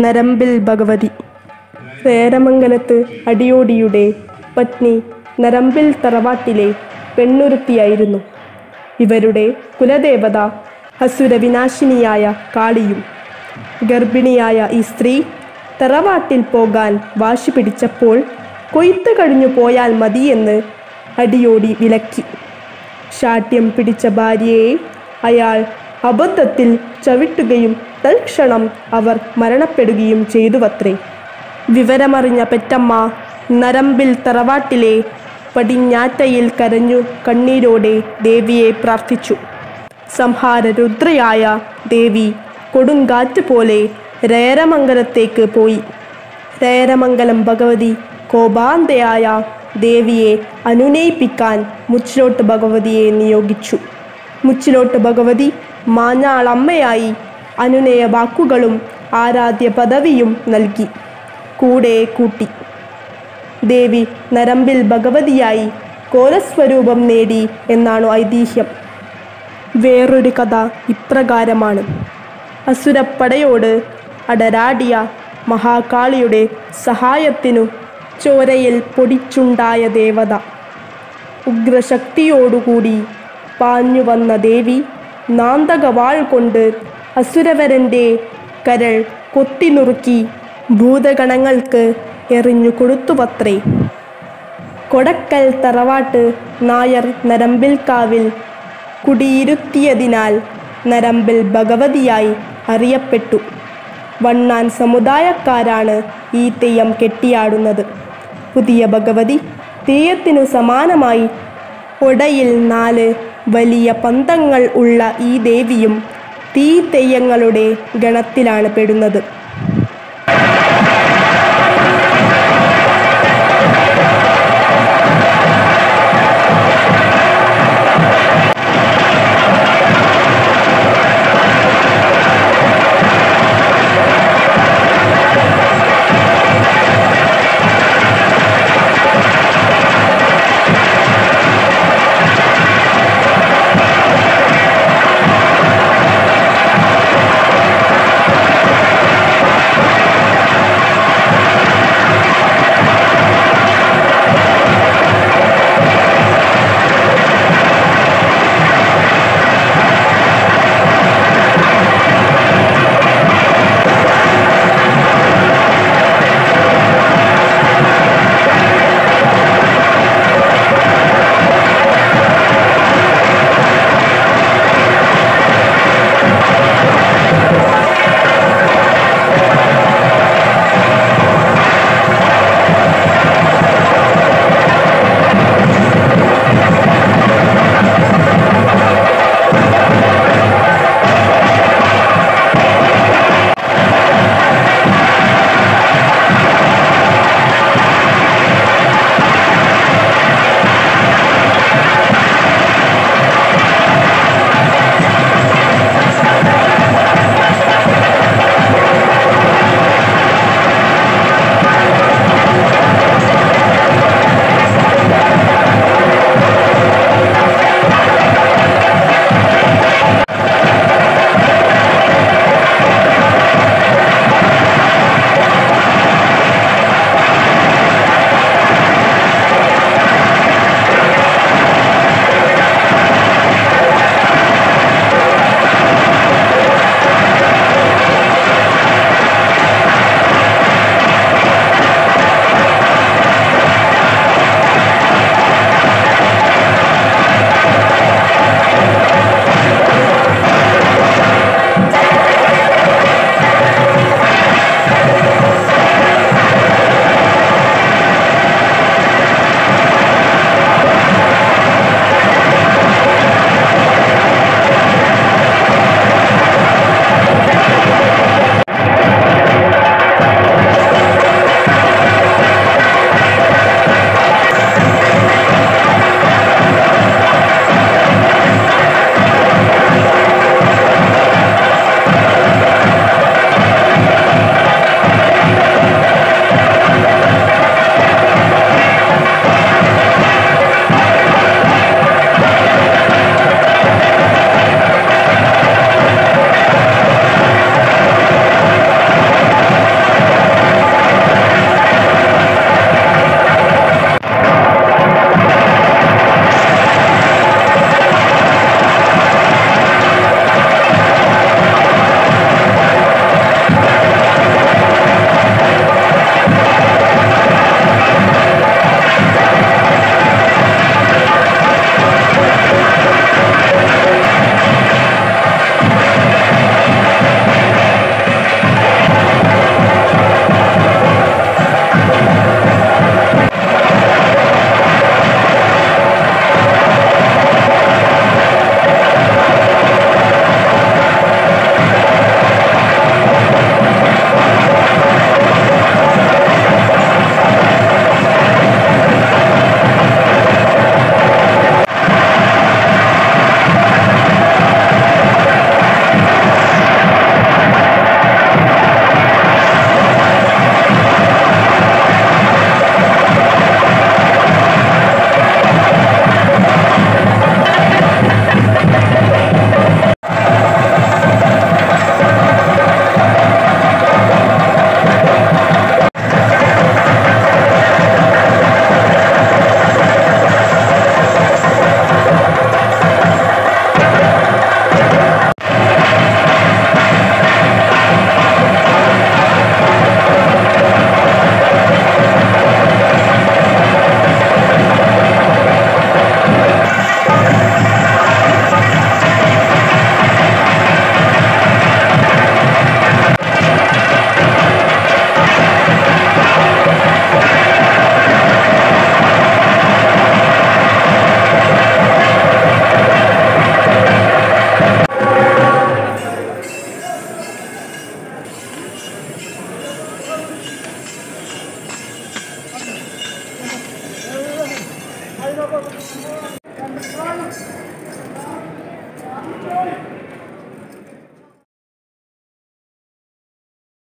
നരമ്പിൽ ഭഗവതി സേരമംഗലത്ത് അടിയോടിയുടെ പത്നി നരമ്പിൽ തറവാട്ടിലെ പെണ്ണുരുത്തിയായിരുന്നു ഇവരുടെ കുലദേവത അസുരവിനാശിനിയായ കാളിയും ഗർഭിണിയായ ഈ സ്ത്രീ തറവാട്ടിൽ പോകാൻ വാശി പിടിച്ചപ്പോൾ കൊയ്ത്ത് കഴിഞ്ഞു പോയാൽ മതിയെന്ന് അടിയോടി വിലക്കി ശാഠ്യം പിടിച്ച ഭാര്യയെ അയാൾ അബദ്ധത്തിൽ ചവിട്ടുകയും തൽക്ഷണം അവർ മരണപ്പെടുകയും ചെയ്തുവത്രേ വിവരമറിഞ്ഞ പെറ്റമ്മ നരമ്പിൽ തറവാട്ടിലെ പടിഞ്ഞാറ്റയിൽ കരഞ്ഞു കണ്ണീരോടെ ദേവിയെ പ്രാർത്ഥിച്ചു സംഹാരരുദ്രയായ ദേവി കൊടുങ്കാറ്റ് പോലെ രേരമംഗലത്തേക്ക് പോയി രേരമംഗലം ഭഗവതി കോപാന്തയായ ദേവിയെ അനുനയിപ്പിക്കാൻ മുച്ചിലോട്ട് ഭഗവതിയെ നിയോഗിച്ചു മുച്ചിലോട്ട് ഭഗവതി മാഞ്ഞാളമ്മയായി അനുനയ വാക്കുകളും ആരാധ്യ പദവിയും നൽകി കൂടെ കൂട്ടി ദേവി നരമ്പിൽ ഭഗവതിയായി കോലസ്വരൂപം നേടി എന്നാണ് ഐതിഹ്യം വേറൊരു കഥ ഇപ്രകാരമാണ് അസുരപ്പടയോട് അടരാടിയ മഹാകാളിയുടെ സഹായത്തിനു ചോരയിൽ പൊടിച്ചുണ്ടായ ദേവത ഉഗ്രശക്തിയോടുകൂടി പാഞ്ഞു വന്ന ദേവി നാന്തകവാൾ കൊണ്ട് അസുരവരൻ്റെ കരൾ കൊത്തിനുറുക്കി ഭൂതഗണങ്ങൾക്ക് എറിഞ്ഞു കൊടുത്തുവത്രേ കൊടക്കൽ തറവാട്ട് നായർ നരമ്പിൽക്കാവിൽ കുടിയിരുത്തിയതിനാൽ നരമ്പിൽ ഭഗവതിയായി അറിയപ്പെട്ടു വണ്ണാൻ സമുദായക്കാരാണ് ഈ തെയ്യം കെട്ടിയാടുന്നത് പുതിയ ഭഗവതി തെയ്യത്തിനു സമാനമായി ഒടയിൽ നാല് വലിയ പന്തങ്ങൾ ഉള്ള ഈ ദേവിയും തീ തെയ്യങ്ങളുടെ ഗണത്തിലാണ് പെടുന്നത്